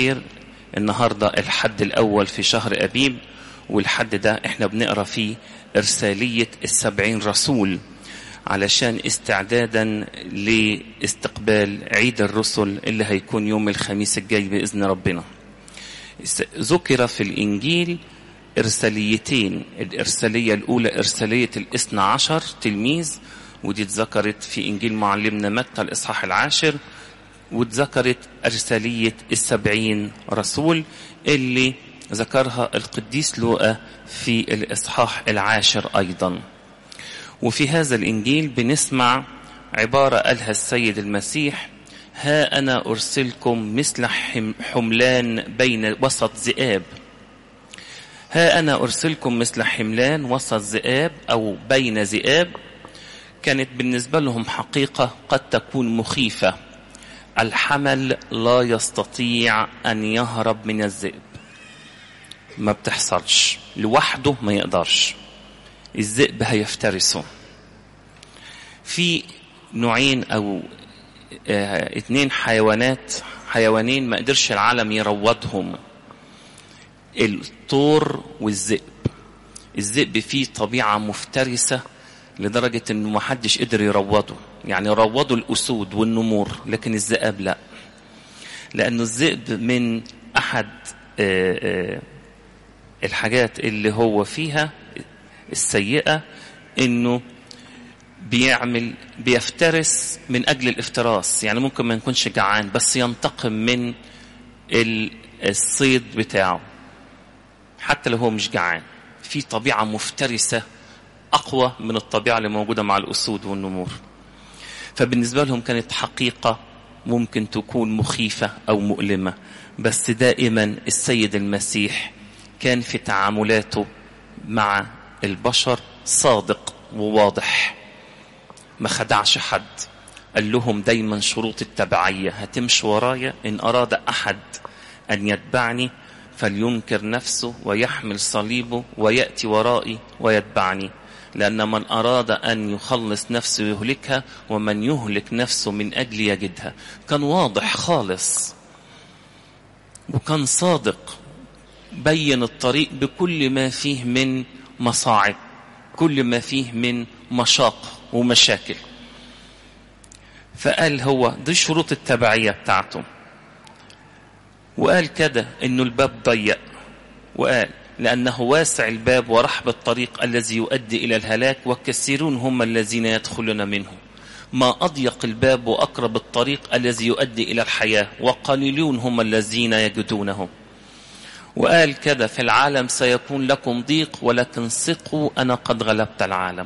النهاردة الحد الأول في شهر أبيب والحد ده احنا بنقرأ فيه إرسالية السبعين رسول علشان استعدادا لاستقبال عيد الرسل اللي هيكون يوم الخميس الجاي بإذن ربنا ذكر في الإنجيل إرساليتين الإرسالية الأولى إرسالية الاثنى عشر تلميذ ودي اتذكرت في إنجيل معلمنا متى الإصحاح العاشر واتذكرت إرسالية السبعين رسول اللي ذكرها القديس لوقا في الإصحاح العاشر أيضا وفي هذا الإنجيل بنسمع عبارة قالها السيد المسيح ها أنا أرسلكم مثل حملان بين وسط ذئاب ها أنا أرسلكم مثل حملان وسط ذئاب أو بين ذئاب كانت بالنسبة لهم حقيقة قد تكون مخيفة الحمل لا يستطيع أن يهرب من الذئب ما بتحصلش لوحده ما يقدرش الذئب هيفترسه في نوعين أو اه اتنين حيوانات حيوانين ما قدرش العالم يروضهم الطور والذئب الذئب فيه طبيعة مفترسة لدرجة انه ما حدش قدر يروضه يعني روضوا الاسود والنمور لكن الذئاب لا لانه الذئب من احد اه اه الحاجات اللي هو فيها السيئة انه بيعمل بيفترس من اجل الافتراس يعني ممكن ما يكونش جعان بس ينتقم من الصيد بتاعه حتى لو هو مش جعان في طبيعة مفترسة أقوى من الطبيعة اللي موجودة مع الأسود والنمور فبالنسبة لهم كانت حقيقة ممكن تكون مخيفة أو مؤلمة بس دائما السيد المسيح كان في تعاملاته مع البشر صادق وواضح ما خدعش حد قال لهم دايما شروط التبعية هتمشي ورايا إن أراد أحد أن يتبعني فلينكر نفسه ويحمل صليبه ويأتي ورائي ويتبعني لأن من أراد أن يخلص نفسه يهلكها ومن يهلك نفسه من أجل يجدها كان واضح خالص وكان صادق بين الطريق بكل ما فيه من مصاعب كل ما فيه من مشاق ومشاكل فقال هو دي شروط التبعية بتاعته وقال كده انه الباب ضيق وقال لأنه واسع الباب ورحب الطريق الذي يؤدي إلى الهلاك والكثيرون هم الذين يدخلون منه ما أضيق الباب وأقرب الطريق الذي يؤدي إلى الحياة وقليلون هم الذين يجدونه وقال كده في العالم سيكون لكم ضيق ولكن ثقوا أنا قد غلبت العالم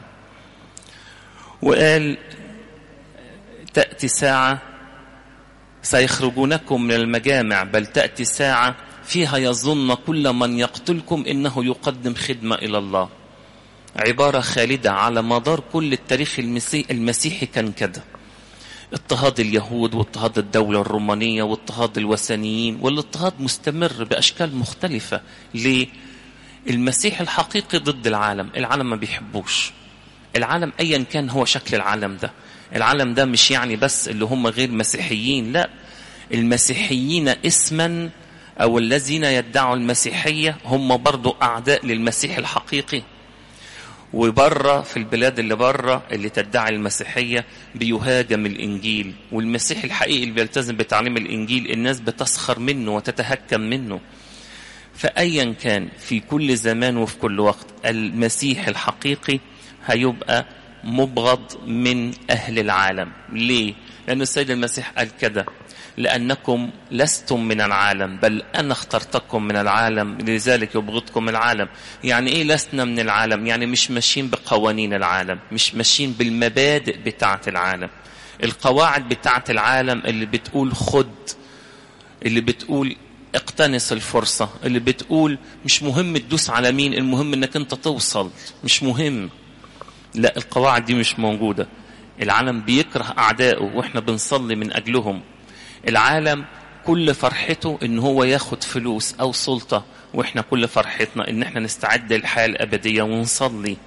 وقال تأتي ساعة سيخرجونكم من المجامع بل تأتي ساعة فيها يظن كل من يقتلكم إنه يقدم خدمة إلى الله عبارة خالدة على مدار كل التاريخ المسيحي كان كده اضطهاد اليهود واضطهاد الدولة الرومانية واضطهاد الوثنيين والاضطهاد مستمر بأشكال مختلفة ليه؟ المسيح الحقيقي ضد العالم العالم ما بيحبوش العالم أيا كان هو شكل العالم ده العالم ده مش يعني بس اللي هم غير مسيحيين لا المسيحيين اسما أو الذين يدعوا المسيحية هم برضو أعداء للمسيح الحقيقي وبره في البلاد اللي بره اللي تدعي المسيحية بيهاجم الإنجيل والمسيح الحقيقي اللي بيلتزم بتعليم الإنجيل الناس بتسخر منه وتتهكم منه فأيا كان في كل زمان وفي كل وقت المسيح الحقيقي هيبقى مبغض من أهل العالم ليه؟ لأن السيد المسيح قال كده لأنكم لستم من العالم بل أنا اخترتكم من العالم لذلك يبغضكم العالم يعني إيه لسنا من العالم يعني مش ماشيين بقوانين العالم مش ماشيين بالمبادئ بتاعة العالم القواعد بتاعة العالم اللي بتقول خد اللي بتقول اقتنص الفرصة اللي بتقول مش مهم تدوس على مين المهم انك انت توصل مش مهم لا القواعد دي مش موجودة العالم بيكره أعدائه وإحنا بنصلي من أجلهم العالم كل فرحته ان هو ياخد فلوس او سلطة واحنا كل فرحتنا ان احنا نستعد للحياة الابدية ونصلي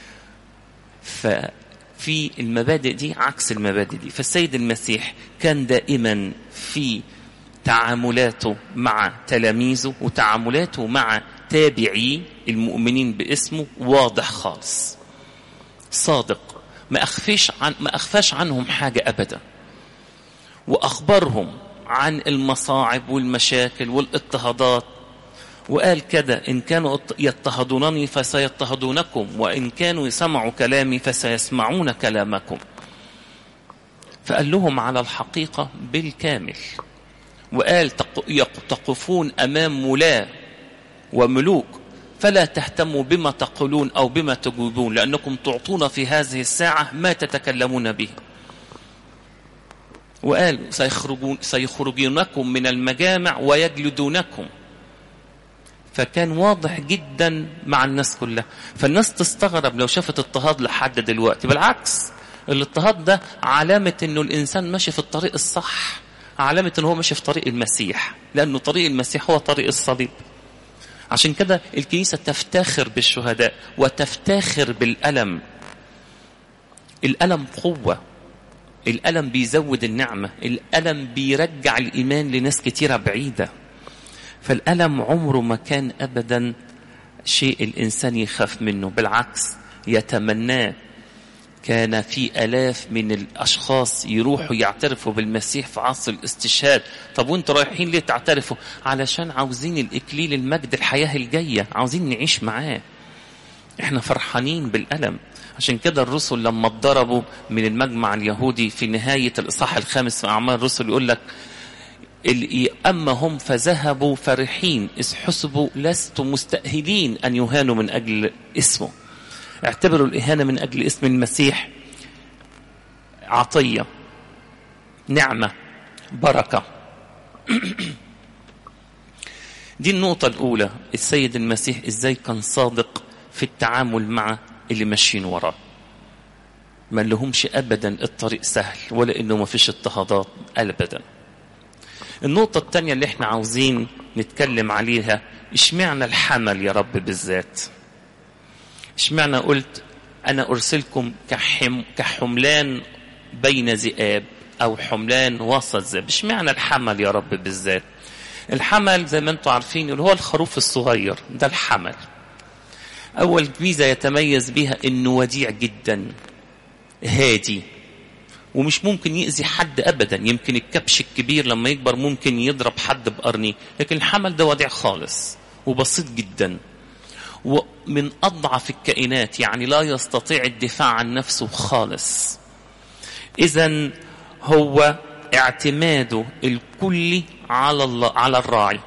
ففي المبادئ دي عكس المبادئ دي فالسيد المسيح كان دائما في تعاملاته مع تلاميذه وتعاملاته مع تابعي المؤمنين باسمه واضح خالص صادق ما أخفش عن ما أخفاش عنهم حاجة أبدا وأخبرهم عن المصاعب والمشاكل والاضطهادات وقال كده إن كانوا يضطهدونني فسيضطهدونكم وإن كانوا يسمعوا كلامي فسيسمعون كلامكم فقال لهم على الحقيقة بالكامل وقال تقفون أمام ملاة وملوك فلا تهتموا بما تقولون أو بما تجيبون لأنكم تعطون في هذه الساعة ما تتكلمون به وقال سيخرجون سيخرجونكم من المجامع ويجلدونكم فكان واضح جدا مع الناس كلها فالناس تستغرب لو شافت اضطهاد لحد دلوقتي بالعكس الاضطهاد ده علامة انه الانسان ماشي في الطريق الصح علامة انه هو ماشي في طريق المسيح لانه طريق المسيح هو طريق الصليب عشان كده الكنيسة تفتخر بالشهداء وتفتخر بالألم الألم قوة الألم بيزود النعمة الألم بيرجع الإيمان لناس كتيرة بعيدة فالألم عمره ما كان أبدا شيء الإنسان يخاف منه بالعكس يتمناه كان في آلاف من الأشخاص يروحوا يعترفوا بالمسيح في عصر الاستشهاد طب وانتوا رايحين ليه تعترفوا علشان عاوزين الإكليل المجد الحياة الجاية عاوزين نعيش معاه احنا فرحانين بالألم عشان كده الرسل لما اتضربوا من المجمع اليهودي في نهاية الإصحاح الخامس في أعمال الرسل يقول لك أما هم فذهبوا فرحين إذ حسبوا لست مستأهلين أن يهانوا من أجل اسمه اعتبروا الإهانة من أجل اسم المسيح عطية نعمة بركة دي النقطة الأولى السيد المسيح إزاي كان صادق في التعامل مع اللي ماشيين وراه ما لهمش أبدا الطريق سهل ولا إنه ما فيش اضطهادات أبدا النقطة الثانية اللي احنا عاوزين نتكلم عليها اشمعنى الحمل يا رب بالذات اشمعنى قلت أنا أرسلكم كحم كحملان بين ذئاب أو حملان وسط ذئاب اشمعنى الحمل يا رب بالذات الحمل زي ما انتم عارفين اللي هو الخروف الصغير ده الحمل أول ميزة يتميز بها إنه وديع جدا هادي ومش ممكن يأذي حد أبدا يمكن الكبش الكبير لما يكبر ممكن يضرب حد بقرنيه لكن الحمل ده وديع خالص وبسيط جدا ومن أضعف الكائنات يعني لا يستطيع الدفاع عن نفسه خالص إذا هو اعتماده الكلي على الله على الراعي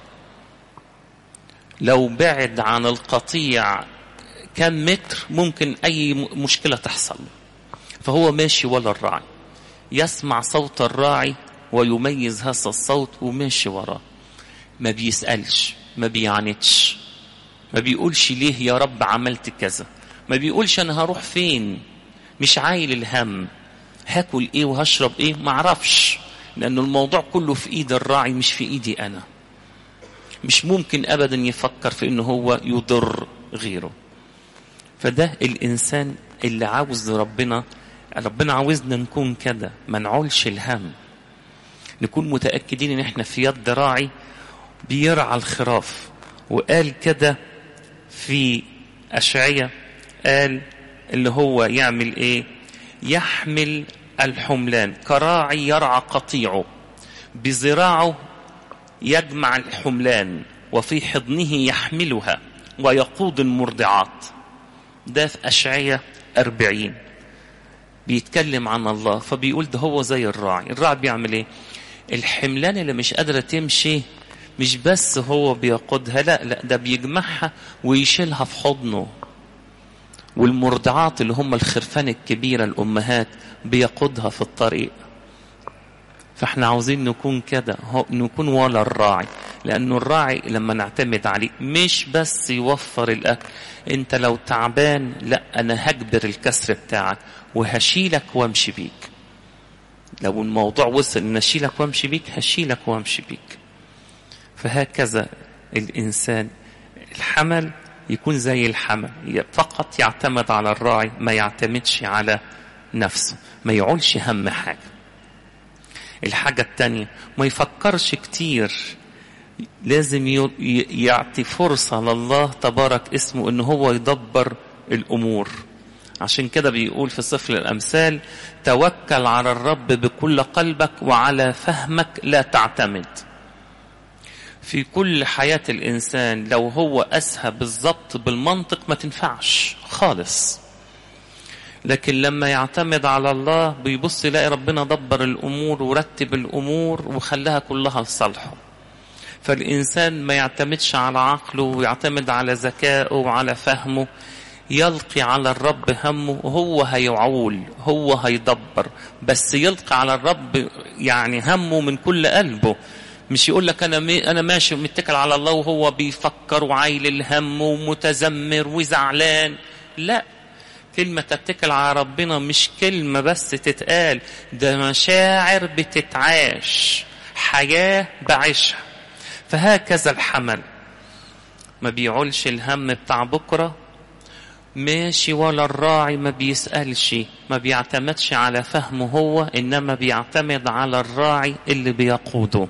لو بعد عن القطيع كم متر ممكن أي مشكلة تحصل فهو ماشي ولا الراعي يسمع صوت الراعي ويميز هذا الصوت وماشي وراه ما بيسألش ما بيعاندش ما بيقولش ليه يا رب عملت كذا ما بيقولش انا هروح فين مش عايل الهم هاكل ايه وهشرب ايه ما اعرفش لان الموضوع كله في ايد الراعي مش في ايدي انا مش ممكن ابدا يفكر في انه هو يضر غيره فده الانسان اللي عاوز ربنا ربنا عاوزنا نكون كده ما نعولش الهم نكون متاكدين ان احنا في يد راعي بيرعى الخراف وقال كده في أشعية قال اللي هو يعمل ايه يحمل الحملان كراعي يرعى قطيعه بذراعه يجمع الحملان وفي حضنه يحملها ويقود المرضعات ده في أشعية أربعين بيتكلم عن الله فبيقول ده هو زي الراعي الراعي بيعمل ايه الحملان اللي مش قادرة تمشي مش بس هو بيقودها لا لا ده بيجمعها ويشيلها في حضنه والمرضعات اللي هم الخرفان الكبيرة الأمهات بيقودها في الطريق فاحنا عاوزين نكون كده نكون ولا الراعي لأنه الراعي لما نعتمد عليه مش بس يوفر الأكل انت لو تعبان لا أنا هجبر الكسر بتاعك وهشيلك وامشي بيك لو الموضوع وصل ان اشيلك وامشي بيك هشيلك وامشي بيك فهكذا الإنسان الحمل يكون زي الحمل فقط يعتمد على الراعي ما يعتمدش على نفسه ما يعولش هم حاجة الحاجة التانية ما يفكرش كتير لازم يعطي فرصة لله تبارك اسمه ان هو يدبر الامور عشان كده بيقول في سفر الامثال توكل على الرب بكل قلبك وعلى فهمك لا تعتمد في كل حياة الإنسان لو هو أسهى بالضبط بالمنطق ما تنفعش خالص لكن لما يعتمد على الله بيبص يلاقي ربنا دبر الأمور ورتب الأمور وخلاها كلها لصالحه فالإنسان ما يعتمدش على عقله ويعتمد على ذكائه وعلى فهمه يلقي على الرب همه هو هيعول هو هيدبر بس يلقي على الرب يعني همه من كل قلبه مش يقول لك انا مي انا ماشي متكل على الله وهو بيفكر وعايل الهم ومتذمر وزعلان لا كلمة تتكل على ربنا مش كلمة بس تتقال ده مشاعر بتتعاش حياة بعيشها فهكذا الحمل ما بيعولش الهم بتاع بكرة ماشي ولا الراعي ما بيسألش ما بيعتمدش على فهمه هو إنما بيعتمد على الراعي اللي بيقوده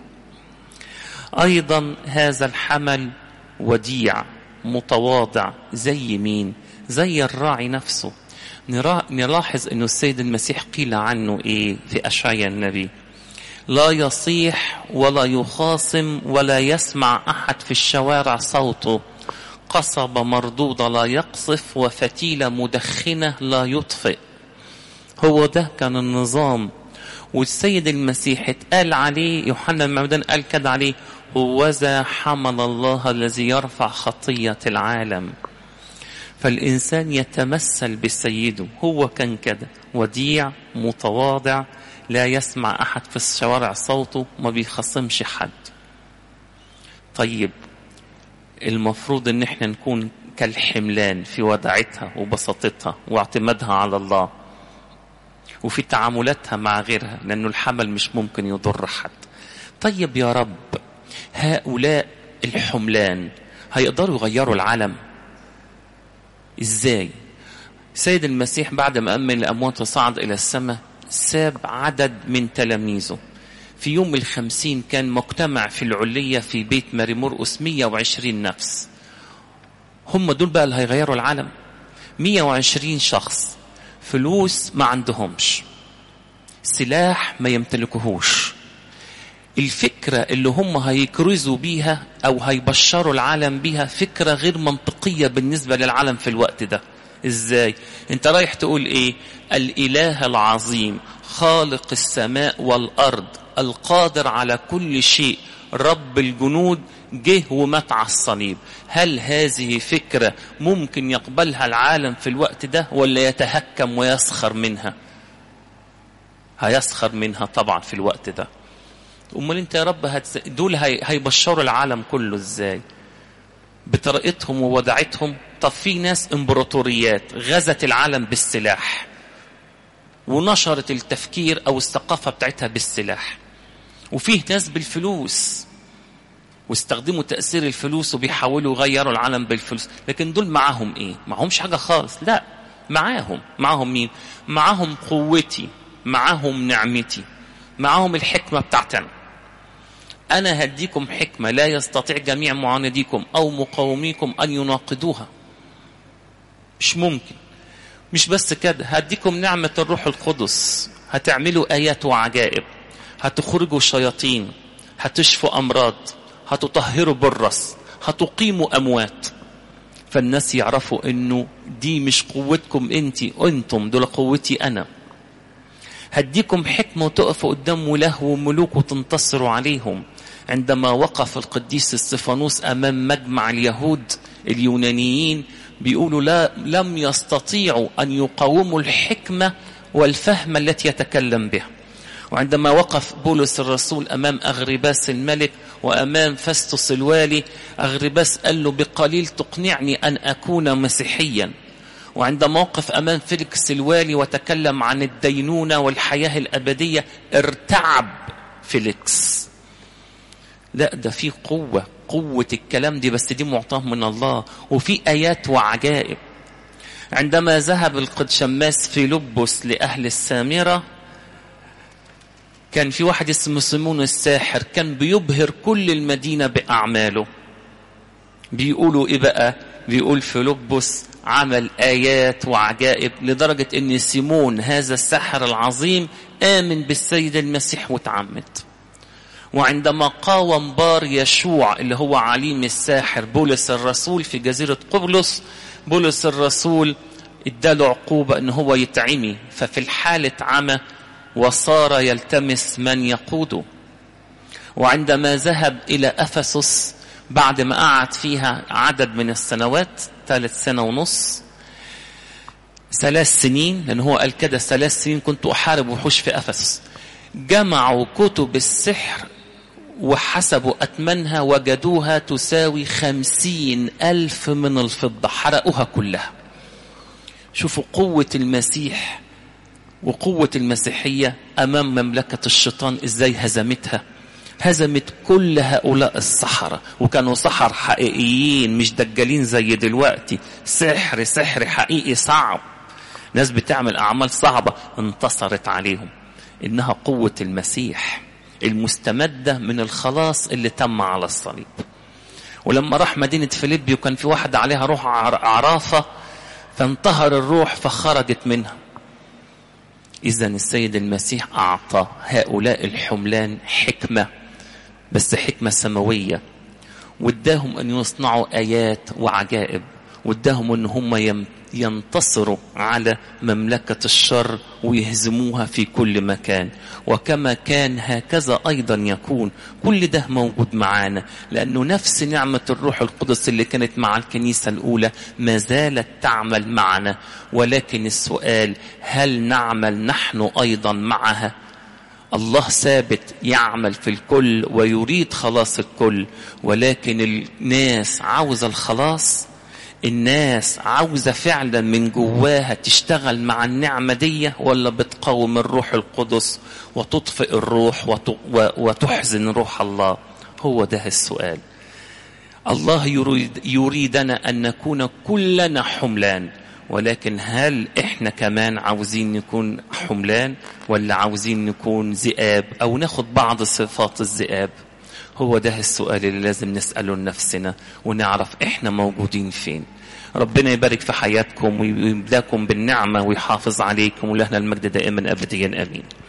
أيضا هذا الحمل وديع متواضع زي مين زي الراعي نفسه نلاحظ أنه السيد المسيح قيل عنه إيه في أشعيا النبي لا يصيح ولا يخاصم ولا يسمع أحد في الشوارع صوته قصبة مردودة لا يقصف وفتيلة مدخنة لا يطفئ هو ده كان النظام والسيد المسيح اتقال عليه يوحنا المعمدان قال كده عليه هوذا حمل الله الذي يرفع خطية العالم فالإنسان يتمثل بسيده هو كان كده وديع متواضع لا يسمع أحد في الشوارع صوته ما بيخصمش حد طيب المفروض ان احنا نكون كالحملان في وداعتها وبساطتها واعتمادها على الله وفي تعاملاتها مع غيرها لانه الحمل مش ممكن يضر حد طيب يا رب هؤلاء الحملان هيقدروا يغيروا العالم ازاي سيد المسيح بعد ما أمن الأموات وصعد إلى السماء ساب عدد من تلاميذه في يوم الخمسين كان مجتمع في العلية في بيت ماري مرقس 120 نفس هم دول بقى اللي هيغيروا العالم 120 شخص فلوس ما عندهمش سلاح ما يمتلكوهوش الفكرة اللي هم هيكرزوا بيها أو هيبشروا العالم بيها فكرة غير منطقية بالنسبة للعالم في الوقت ده إزاي؟ أنت رايح تقول إيه؟ الإله العظيم خالق السماء والأرض القادر على كل شيء رب الجنود جه ومات على الصليب هل هذه فكرة ممكن يقبلها العالم في الوقت ده ولا يتهكم ويسخر منها هيسخر منها طبعا في الوقت ده امال انت يا رب هتس... دول هي... هيبشروا العالم كله ازاي بطريقتهم ووداعتهم طب في ناس امبراطوريات غزت العالم بالسلاح ونشرت التفكير او الثقافه بتاعتها بالسلاح وفيه ناس بالفلوس واستخدموا تاثير الفلوس وبيحاولوا يغيروا العالم بالفلوس لكن دول معاهم ايه معهمش حاجه خالص لا معاهم معاهم مين معاهم قوتي معاهم نعمتي معاهم الحكمه بتاعتنا أنا هديكم حكمة لا يستطيع جميع معانديكم أو مقاوميكم أن يناقضوها مش ممكن مش بس كده هديكم نعمة الروح القدس هتعملوا آيات وعجائب هتخرجوا شياطين هتشفوا أمراض هتطهروا بالرس هتقيموا أموات فالناس يعرفوا انه دي مش قوتكم انت انتم دول قوتي انا هديكم حكمة وتقفوا قدام وله وملوك وتنتصروا عليهم عندما وقف القديس استفانوس أمام مجمع اليهود اليونانيين بيقولوا لا لم يستطيعوا أن يقاوموا الحكمة والفهم التي يتكلم بها وعندما وقف بولس الرسول أمام أغرباس الملك وأمام فستس الوالي أغرباس قال له بقليل تقنعني أن أكون مسيحيا وعندما وقف أمام فيلكس الوالي وتكلم عن الدينونة والحياة الأبدية ارتعب فيليكس لا ده في قوة قوة الكلام دي بس دي معطاه من الله وفي آيات وعجائب عندما ذهب القد شماس في لبس لأهل السامرة كان في واحد اسمه سيمون الساحر كان بيبهر كل المدينة بأعماله بيقولوا إيه بقى بيقول فيلبس عمل آيات وعجائب لدرجة أن سيمون هذا الساحر العظيم آمن بالسيد المسيح وتعمد وعندما قاوم بار يشوع اللي هو عليم الساحر بولس الرسول في جزيرة قبرص بولس الرسول اداله عقوبة ان هو يتعمي ففي الحالة عمى وصار يلتمس من يقوده وعندما ذهب إلى أفسس بعد ما قعد فيها عدد من السنوات ثالث سنة ونص ثلاث سنين لأن هو قال كده ثلاث سنين كنت أحارب وحوش في أفسس جمعوا كتب السحر وحسبوا أتمنها وجدوها تساوي خمسين ألف من الفضة حرقوها كلها شوفوا قوة المسيح وقوة المسيحية أمام مملكة الشيطان إزاي هزمتها هزمت كل هؤلاء السحرة وكانوا سحر حقيقيين مش دجالين زي دلوقتي سحر سحر حقيقي صعب ناس بتعمل أعمال صعبة انتصرت عليهم إنها قوة المسيح المستمدة من الخلاص اللي تم على الصليب ولما راح مدينة فيليبي وكان في واحدة عليها روح عرافة فانتهر الروح فخرجت منها إذا السيد المسيح أعطى هؤلاء الحملان حكمة بس حكمة سماوية واداهم أن يصنعوا آيات وعجائب واداهم أن هم ينتصروا على مملكة الشر ويهزموها في كل مكان وكما كان هكذا أيضا يكون كل ده موجود معانا لأنه نفس نعمة الروح القدس اللي كانت مع الكنيسة الأولى ما زالت تعمل معنا ولكن السؤال هل نعمل نحن أيضا معها الله ثابت يعمل في الكل ويريد خلاص الكل ولكن الناس عاوزة الخلاص الناس عاوزة فعلا من جواها تشتغل مع النعمة دي ولا بتقاوم الروح القدس وتطفئ الروح وتحزن روح الله هو ده السؤال الله يريد يريدنا أن نكون كلنا حملان ولكن هل احنا كمان عاوزين نكون حملان ولا عاوزين نكون ذئاب او ناخد بعض صفات الذئاب هو ده السؤال اللي لازم نسأله لنفسنا ونعرف احنا موجودين فين ربنا يبارك في حياتكم ويملاكم بالنعمة ويحافظ عليكم ولهنا المجد دائما أبديا أمين